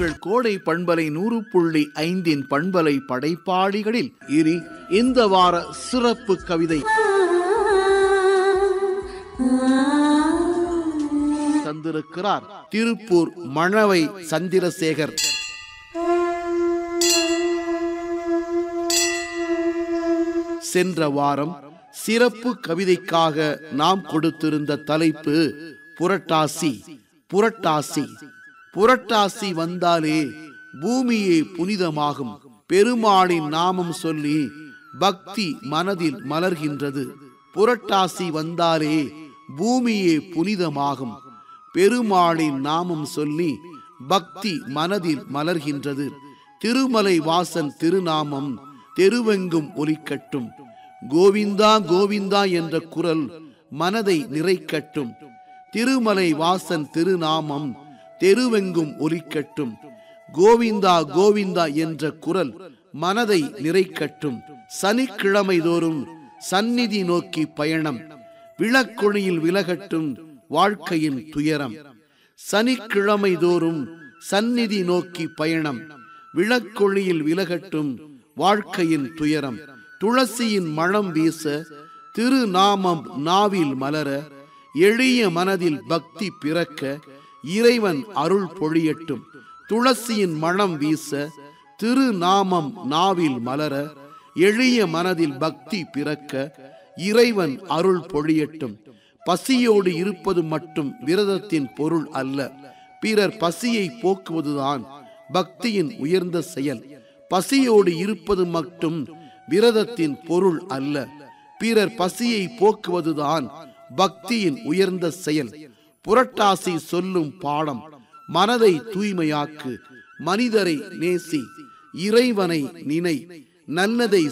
உங்கள் கோடை பண்பலை நூறு புள்ளி ஐந்தின் பண்பலை படைப்பாளிகளில் இனி இந்த வார சிறப்பு கவிதை தந்திருக்கிறார் திருப்பூர் மணவை சந்திரசேகர் சென்ற வாரம் சிறப்பு கவிதைக்காக நாம் கொடுத்திருந்த தலைப்பு புரட்டாசி புரட்டாசி புரட்டாசி வந்தாலே பூமியே புனிதமாகும் பெருமாளின் நாமம் சொல்லி பக்தி மனதில் மலர்கின்றது புரட்டாசி வந்தாலே பூமியே புனிதமாகும் பெருமாளின் நாமம் சொல்லி பக்தி மனதில் மலர்கின்றது திருமலை வாசன் திருநாமம் தெருவெங்கும் ஒலிக்கட்டும் கோவிந்தா கோவிந்தா என்ற குரல் மனதை நிறைக்கட்டும் திருமலை வாசன் திருநாமம் தெருவெங்கும் ஒலிக்கட்டும் கோவிந்தா கோவிந்தா என்ற குரல் மனதை நிறைக்கட்டும் சனிக்கிழமை தோறும் சந்நிதி நோக்கி பயணம் விளக்கொழியில் விலகட்டும் வாழ்க்கையின் துயரம் சனிக்கிழமை தோறும் சந்நிதி நோக்கி பயணம் விளக்கொழியில் விலகட்டும் வாழ்க்கையின் துயரம் துளசியின் மணம் வீச திருநாமம் நாவில் மலர எளிய மனதில் பக்தி பிறக்க இறைவன் அருள் பொழியட்டும் துளசியின் மணம் வீச திருநாமம் நாவில் மலர எளிய மனதில் பக்தி பிறக்க இறைவன் அருள் பொழியட்டும் பசியோடு இருப்பது மட்டும் விரதத்தின் பொருள் அல்ல பிறர் பசியை போக்குவதுதான் பக்தியின் உயர்ந்த செயல் பசியோடு இருப்பது மட்டும் விரதத்தின் பொருள் அல்ல பிறர் பசியை போக்குவதுதான் பக்தியின் உயர்ந்த செயல் புரட்டாசி சொல்லும் பாடம் மனதை தூய்மையாக்கு மனிதரை நேசி இறைவனை நினை நல்லதை